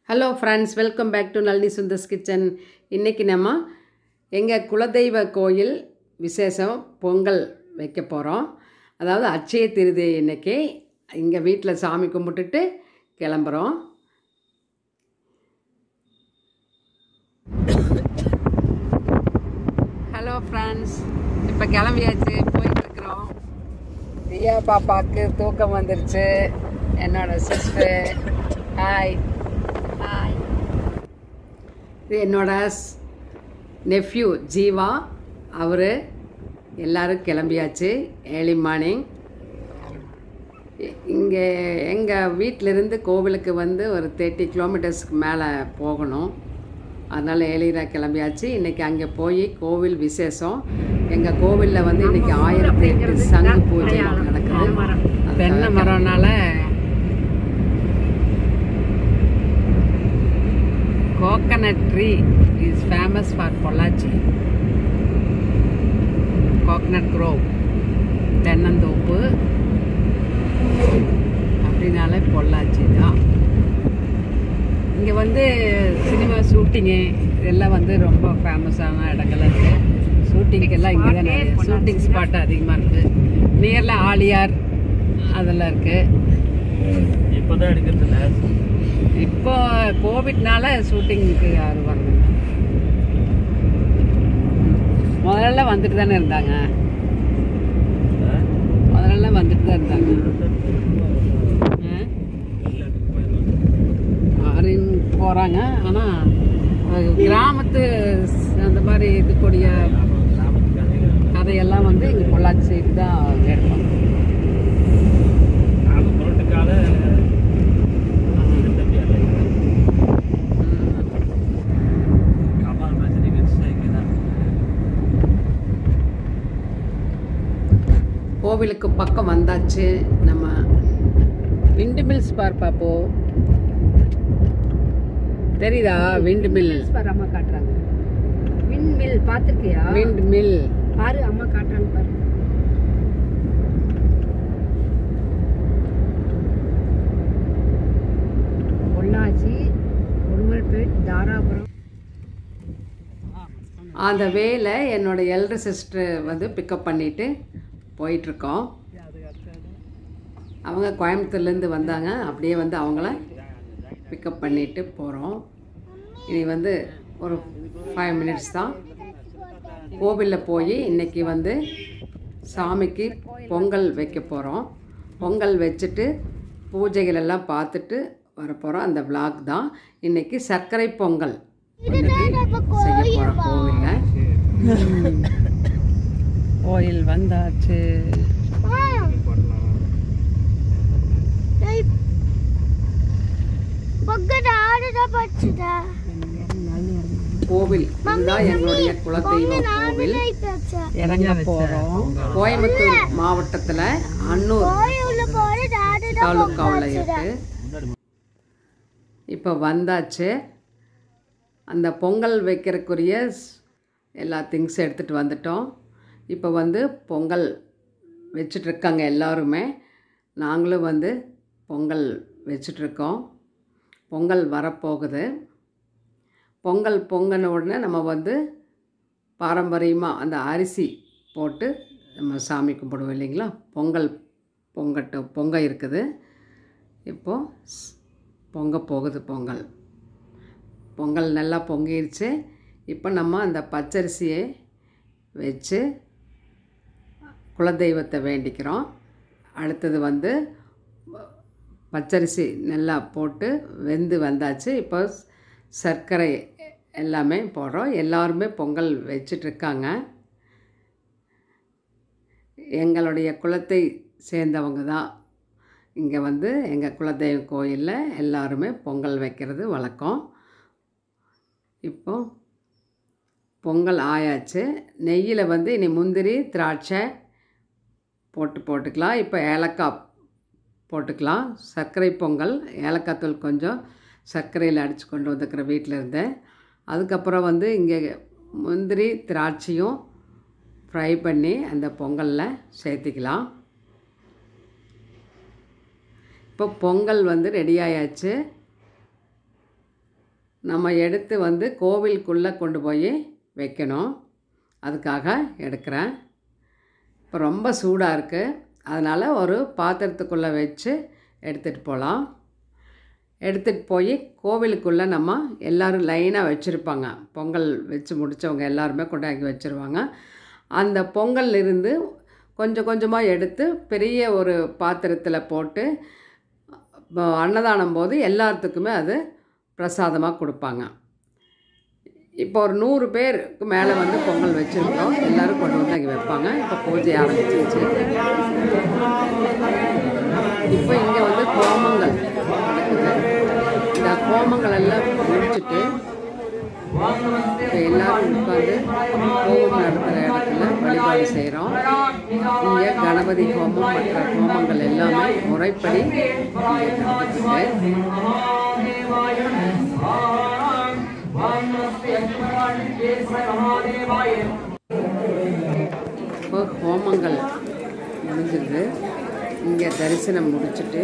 Hello friends welcome back to Nalini Sundar's kitchen இன்றைக்கி நம்ம எங்கள் குலதெய்வ கோயில் விசேஷம் பொங்கல் வைக்க போகிறோம் அதாவது அட்சய திருதி இன்னைக்கு இங்கே வீட்டில் சாமி கும்பிட்டுட்டு கிளம்புறோம் ஹலோ ஃப்ரெண்ட்ஸ் இப்போ கிளம்பியாச்சு போயிட்டுருக்குறோம் தியா பாப்பாவுக்கு தூக்கம் வந்துருச்சு என்னோட சிஸ்டர் ஹாய் ஹாய் இது என்னோட நெஃப்யூ ஜீவா அவர் எல்லாரும் கிளம்பியாச்சு ஏர்லி மார்னிங் இங்கே எங்கள் வீட்டிலேருந்து கோவிலுக்கு வந்து ஒரு தேர்ட்டி கிலோமீட்டர்ஸ்க்கு மேலே போகணும் அதனால் ஏழிராக கிளம்பியாச்சு இன்றைக்கி அங்கே போய் கோவில் விசேஷம் எங்கள் கோவிலில் வந்து இன்றைக்கி ஆயிரத்தி எட்டு சங்கு பூஜை நடக்குது தென்னை மரம்னால coconut tree is famous for Pollachi coconut grove தென்னந்தோப்பு அப்படின்னாலே பொள்ளாச்சி தான் இங்கே வந்து சினிமா ஷூட்டிங்கு இதெல்லாம் வந்து ரொம்ப ஃபேமஸான இடங்கள் இருக்குது ஷூட்டிங்க்கெல்லாம் இங்கே தான் நிறைய ஷூட்டிங் ஸ்பாட் அதிகமாக இருக்குது நியரில் ஆலியார் அதெல்லாம் இருக்குது இப்போதான் எடுக்கிறது இல்ல இப்போ கோவிட்னால ஷூட்டிங்க்கு யாரும் வரல முதல்ல வந்துட்டு தானே இருந்தாங்க முதல்ல வந்துட்டு தான் இருந்தாங்க ஃபாரின் போகிறாங்க ஆனால் கிராமத்து ஸ்- அந்த மாதிரி இதுக்கூடிய கதையெல்லாம் வந்து இங்கே பொள்ளாச்சி சைடு தான் எடுப்பாங்க அவங்க பொருட்டுக்கால கமல் ரஜினி விவசாயிக்கு தான் கோவிலுக்கு பக்கம் வந்தாச்சு நம்ம விண்டு மில்ஸ் பார் பாப்போ தெரியுதா விண்டு மில் பாரு அம்மா காட்டுறாங்க விண்ட் மில் பாத்திருக்கியா விண்ட் மில் பாரு அம்மா காட்டுறாங்க பாரு பொள்ளாச்சி உடுமல்பேட் தாராபுரம் அந்த வேல என்னோட எல்டர் சிஸ்டர் வந்து பிக்கப் பண்ணிட்டு போயிட்டுருக்கோம் அவங்க கோயம்புத்தூர்லேருந்து வந்தாங்க அப்படியே வந்து அவங்கள பிக்கப் பண்ணிட்டு போகிறோம் இனி வந்து ஒரு ஃபைவ் மினிட்ஸ் தான் கோவிலில் போய் இன்னைக்கு வந்து சாமிக்கு பொங்கல் வைக்க போகிறோம் பொங்கல் வச்சுட்டு பூஜைகள் எல்லாம் பார்த்துட்டு வரப்போகிறோம் அந்த vlog தான் இன்னைக்கு சர்க்கரை பொங்கல் இன்னைக்கு செய்ய போகிறோம் கோவிலில் கோயில் வந்தாச்சு கோவில் இதுதான் எங்களுடைய குலதெய்வ கோவில் இறங்க போகிறோம் கோயம்புத்தூர் மாவட்டத்தில் அன்னூர் தாலுக்காவில் இருக்கு இப்போ வந்தாச்சு அந்த பொங்கல் வைக்கிறதுக்குரிய ஸ்- எல்லா திங்ஸ் எடுத்துகிட்டு வந்துட்டோம் இப்போ வந்து பொங்கல் வச்சிட்ருக்காங்க எல்லாருமே நாங்களும் வந்து பொங்கல் வச்சிட்ருக்கோம் பொங்கல் வரப்போகுது பொங்கல் பொங்கின உடனே நம்ம வந்து பாரம்பரியமாக அந்த அரிசி போட்டு நம்ம சாமி கும்பிடுவோம் இல்லைங்களா பொங்கல் பொங்கட்டு பொங்க இருக்குது இப்போது ஸ்- பொங்க போகுது பொங்கல் பொங்கல் நல்லா பொங்கிருச்சு இப்போ நம்ம அந்த பச்சரிசியை வச்சு குலதெய்வத்தை வேண்டிக்கிறோம் அடுத்தது வந்து பச்சரிசி நல்லா போட்டு வெந்து வந்தாச்சு இப்போ சர்க்கரை எல்லாமே போடுறோம் எல்லாருமே பொங்கல் வச்சிட்ருக்காங்க எங்களுடைய குலத்தை சேர்ந்தவங்க தான் இங்கே வந்து எங்கள் குலதெய்வ கோயிலில் எல்லாருமே பொங்கல் வைக்கிறது வழக்கம் இப்போ பொங்கல் ஆயாச்சு நெய்யில் வந்து இனி முந்திரி திராட்சை போட்டு போட்டுக்கலாம் இப்போ ஏலக்காய் போட்டுக்கலாம் சர்க்கரை பொங்கல் ஏலக்காய் தூள் கொஞ்சம் சர்க்கரையில் அடித்து கொண்டு வந்துக்கிற வீட்டில் இருந்தேன் அதுக்கப்புறம் வந்து இங்கே முந்திரி திராட்சையும் ஃப்ரை பண்ணி அந்த பொங்கலில் சேர்த்திக்கலாம் இப்போ பொங்கல் வந்து ரெடி ஆயாச்சு நம்ம எடுத்து வந்து கோவிலுக்குள்ளே கொண்டு போய் வைக்கணும் அதுக்காக எடுக்கிறேன் இப்போ ரொம்ப சூடாக இருக்குது அதனால் ஒரு பாத்திரத்துக்குள்ளே வச்சு எடுத்துகிட்டு போகலாம் எடுத்துகிட்டு போய் கோவிலுக்குள்ளே நம்ம எல்லோரும் லைனாக வச்சுருப்பாங்க பொங்கல் வச்சு முடித்தவங்க எல்லாருமே கொண்டாக்கி வச்சுருவாங்க அந்த பொங்கல் இருந்து கொஞ்சம் கொஞ்சமாக எடுத்து பெரிய ஒரு பாத்திரத்தில் போட்டு இப்போ அன்னதானம் போது எல்லாத்துக்குமே அது பிரசாதமாக கொடுப்பாங்க இப்போ ஒரு நூறு பேருக்கு மேலே வந்து பொங்கல் வச்சுருக்கோம் எல்லோரும் கொண்டு வந்து அங்கே வைப்பாங்க இப்போ பூஜை ஆரம்பிச்சிருச்சு இப்போ இங்கே வந்து கோமங்கள் நடக்குது இந்த கோமங்கள் எல்லாம் முடிச்சுட்டு இப்போ எல்லாரும் உட்காந்து ஹோமம் நடத்துகிற இடத்துல வழிபாடு செய்கிறோம் இங்கே கணபதி ஹோமம் மற்ற ஹோமங்கள் எல்லாமே முறைப்படி இங்கே நடந்துட்டு இப்போ ஹோமங்கள் முடிஞ்சிருது இங்கே தரிசனம் முடிச்சுட்டு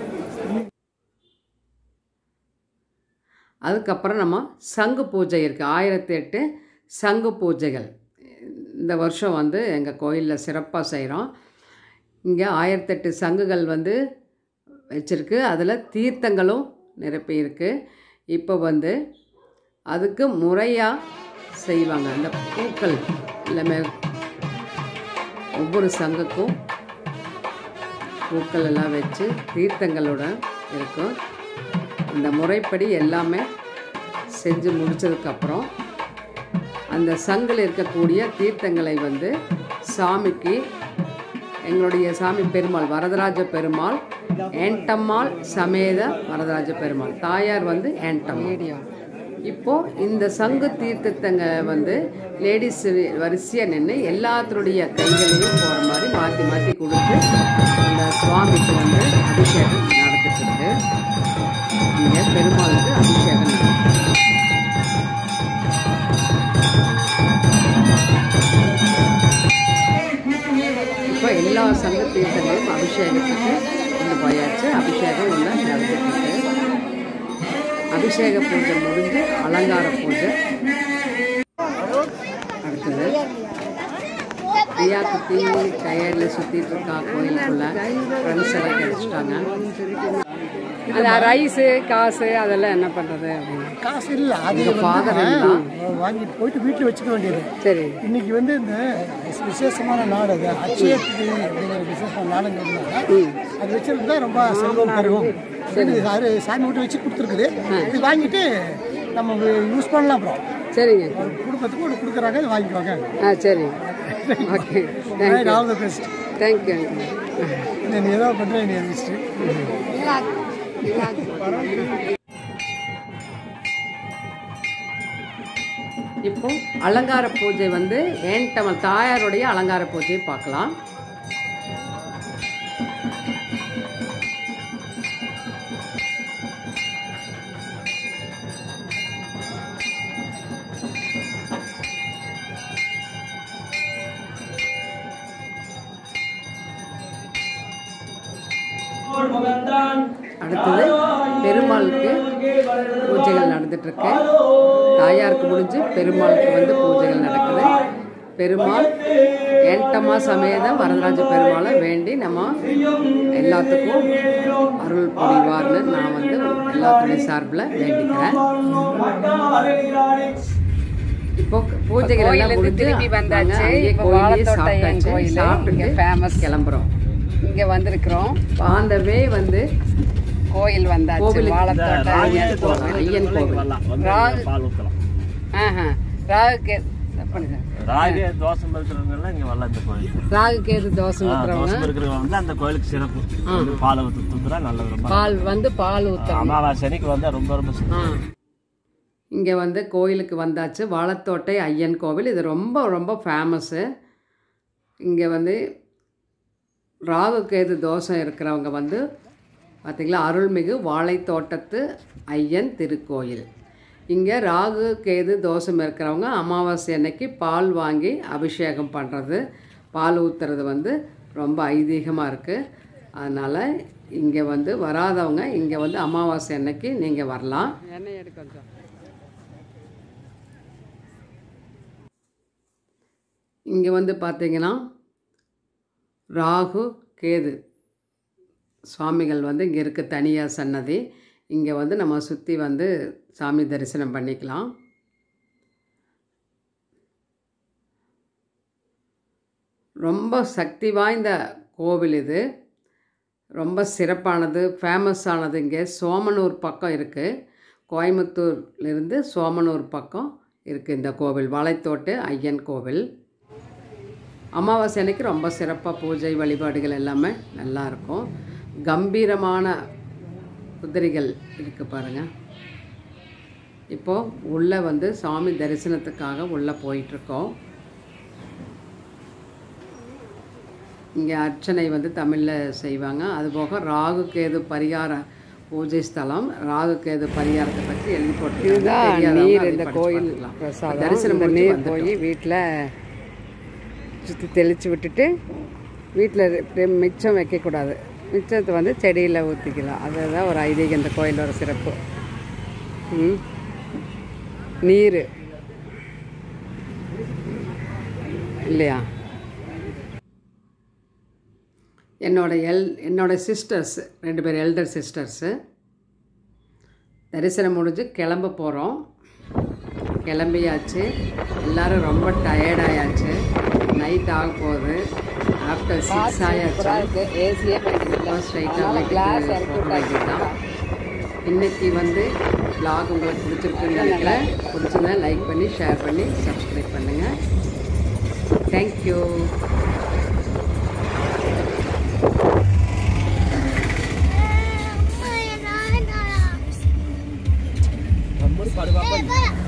அதுக்கப்புறம் நம்ம சங்கு பூஜை இருக்குது ஆயிரத்தி எட்டு சங்கு பூஜைகள் இந்த வருஷம் வந்து எங்கள் கோயிலில் சிறப்பாக செய்கிறோம் இங்கே ஆயிரத்தெட்டு சங்குகள் வந்து வச்சுருக்கு அதில் தீர்த்தங்களும் நிரப்பி இருக்கு இப்போ வந்து அதுக்கு முறையாக செய்வாங்க அந்த பூக்கள் எல்லாமே ஒவ்வொரு சங்குக்கும் பூக்கள் எல்லாம் வச்சு தீர்த்தங்களோட இருக்கும் அந்த முறைப்படி எல்லாமே செஞ்சு முடிச்சதுக்கப்புறம் அந்த சங்கில் இருக்கக்கூடிய தீர்த்தங்களை வந்து சாமிக்கு எங்களுடைய சாமி பெருமாள் வரதராஜ பெருமாள் ஏண்டம்மாள் சமேத வரதராஜ பெருமாள் தாயார் வந்து ஏண்டம்மாள் இப்போ இந்த சங்கு தீர்த்தத்தங்க வந்து லேடிஸ் வரிசையாக நின்று எல்லாத்துடைய கைகளையும் போகிற மாதிரி மாற்றி மாற்றி கொடுத்து அந்த சுவாமிக்கு வந்து அபிஷேகம் நடந்துட்டு இருக்கு இங்கே பெருமாளுக்கு அபிஷேகம் நடக்குது இப்போ எல்லா சங்க தீர்த்தங்களும் அபிஷேகத்துக்கு கொண்டு போயாச்சு அபிஷேகம் ஒன்று நடந்துட்டு இருக்கு அபிஷேக பூஜை முடிஞ்சு அலங்கார பூஜை அடுத்தது பிரியாக்கு தீ டயர்டில் சுற்றிட்டு இருக்கா கோயிலுக்குள்ள ஃப்ரெண்ட்ஸ் எல்லாம் கிடச்சிட்டாங்க அந்த ரைஸு காசு அதெல்லாம் என்ன பண்ணுறது அப்படின்னு காசு இல்லை அது உங்கள் ஃபாதர் வந்து வாங்கிட்டு போயிட்டு வீட்டில் வச்சுக்க வேண்டியது சரி இன்னைக்கு வந்து இந்த விசேஷமான நாடு அது அச்சய திதி அப்படிங்கிற விசேஷமான நாடுங்கிறதுனால அது வச்சிருந்தா ரொம்ப செல்வம் பெருகும் இது அது சாமி விட்டு வச்சு கொடுத்துருக்குது இது வாங்கிட்டு நம்ம யூஸ் பண்ணலாம் அப்புறம் சரிங்க ஒரு குடும்பத்துக்கு ஒன்று கொடுக்குறாங்க இது வாங்கிக்குவாங்க ஆ சரி okay thank you all the best thank you நீ ஏதோ பண்ணுறேன் நீ இருந்துச்சு இப்போ அலங்கார பூஜை வந்து ஏன்டம தாயாருடைய அலங்கார பூஜையை பார்க்கலாம் அடுத்தது பெருமாளுக்கு பூஜைகள் நடந்துட்டு இருக்கு தாயாருக்கு முடிஞ்சு பெருமாளுக்கு வந்து பூஜைகள் நடக்குது பெருமாள் ஏண்டமா சமேத வரதராஜ பெருமாளை வேண்டி நம்ம எல்லாத்துக்கும் அருள் புரிவார்னு நான் வந்து எல்லாத்துடைய சார்பில் வேண்டிக்கிறேன் இப்போ பூஜைகள் எல்லாம் முடிஞ்சு திரும்பி வந்தாச்சு. அங்கேயே இப்போ கோயிலே வாழைத்தோட்டம் என் சாப்பிட்டாச்சு கோயிலு. சாப்பிட்டுட்டு இங்க famous. கிளம்புறோம் இங்க வந்திருக்கிறோம் அந்த வே வந்து கோயில் வந்தாச்சு கோவிலுக்கு வாழைத்தோட்டம் ஐயன் கோவில் ஐயன் கோவில் வரலாம் வந்து ராகு- பால் ஊற்றலாம் ஆஹா ராகுக்கு பண்ணுங்க ராகு தோசம் இருக்கிறவங்க எல்லாம் இங்க வரலாம் இந்த கோயிலுக்கு ராகு கேது தோசை ஆ, ஊத்துறவங்க தோசம் இருக்கிறவங்க வந்து அந்த கோயிலுக்கு சிறப்பு வந்து பாலை ஊற்று தூத்துறா நல்லது ரொம்ப பால் வந்து பால் ஊத்துறோம் அமாவாசை அன்னைக்கு வந்தா ரொம்ப ரொம்ப சிறப்பு. ஆ இங்கே வந்து கோயிலுக்கு வந்தாச்சு வாழைத்தோட்டை ஐயன் கோவில் இது ரொம்ப ரொம்ப ஃபேமஸ்ஸு இங்கே வந்து ராகு கேது தோஷம் இருக்கிறவங்க வந்து பார்த்திங்களா அருள்மிகு வாழைத்தோட்டத்து ஐயன் திருக்கோயில் இங்கே ராகு கேது தோஷம் இருக்கிறவங்க அமாவாசை அன்னைக்கு பால் வாங்கி அபிஷேகம் பண்ணுறது பால் ஊற்றுறது வந்து ரொம்ப ஐதீகமாக இருக்குது அதனால் இங்கே வந்து வராதவங்க இங்கே வந்து அமாவாசை அன்னைக்கு நீங்கள் வரலாம் இங்கே வந்து பார்த்தீங்கன்னா ராகு கேது சுவாமிகள் வந்து இங்கே இருக்க தனியாக சன்னதி இங்கே வந்து நம்ம சுற்றி வந்து சாமி தரிசனம் பண்ணிக்கலாம் ரொம்ப சக்தி வாய்ந்த கோவில் இது ரொம்ப சிறப்பானது ஃபேமஸானது இங்கே சோமனூர் பக்கம் இருக்குது கோயம்புத்தூர்லேருந்து சோமனூர் பக்கம் இருக்குது இந்த கோவில் வாழைத்தோட்டு ஐயன் கோவில் அமாவாசை அன்னைக்கு ரொம்ப சிறப்பாக பூஜை வழிபாடுகள் எல்லாமே நல்லா இருக்கும் கம்பீரமான குதிரைகள் இருக்குது பாருங்கள் இப்போது உள்ளே வந்து சாமி தரிசனத்துக்காக உள்ளே போயிட்டுருக்கோம் இங்கே அர்ச்சனை வந்து தமிழில் செய்வாங்க அதுபோக ராகு கேது பரிகார பூஜை ஸ்தலம் ராகு கேது பரிகாரத்தை பற்றி எழுதி போட்டு இதுதான் நீர் இந்த கோயில் பிரசாதம் தரிசனம் இந்த முடிச்சு நீர் வந்துட்டோம். போய் வீட்டில் சுற்றி தெளித்து விட்டுட்டு வீட்டில் மிச்சம் வைக்கக்கூடாது மிச்சத்தை வந்து செடியில் ஊற்றிக்கலாம் அதுதான் ஒரு ஐதீகம் இந்த கோயிலோட சிறப்பு ம் நீர் இல்லையா என்னோட எல் என்னோட சிஸ்டர்ஸ் ரெண்டு பேர் எல்டர் சிஸ்டர்ஸு தரிசனம் முடிஞ்சு கிளம்ப போகிறோம் கிளம்பியாச்சு எல்லாரும் ரொம்ப டயர்டாயாச்சு நைட் ஆக போகுது ஆஃப்டர் சிக்ஸ் ஆயாச்சு ஏசியே ஸ்ட்ரைட்டாக போக வேண்டியதுதான் இன்னைக்கு வந்து vlog உங்களுக்கு பிடிச்சிருக்குன்னு நினைக்கிறேன் பிடிச்சிருந்தா லைக் பண்ணி ஷேர் பண்ணி சப்ஸ்கிரைப் பண்ணுங்கள் தேங்க்யூ நம்மளும் படுவாப்பா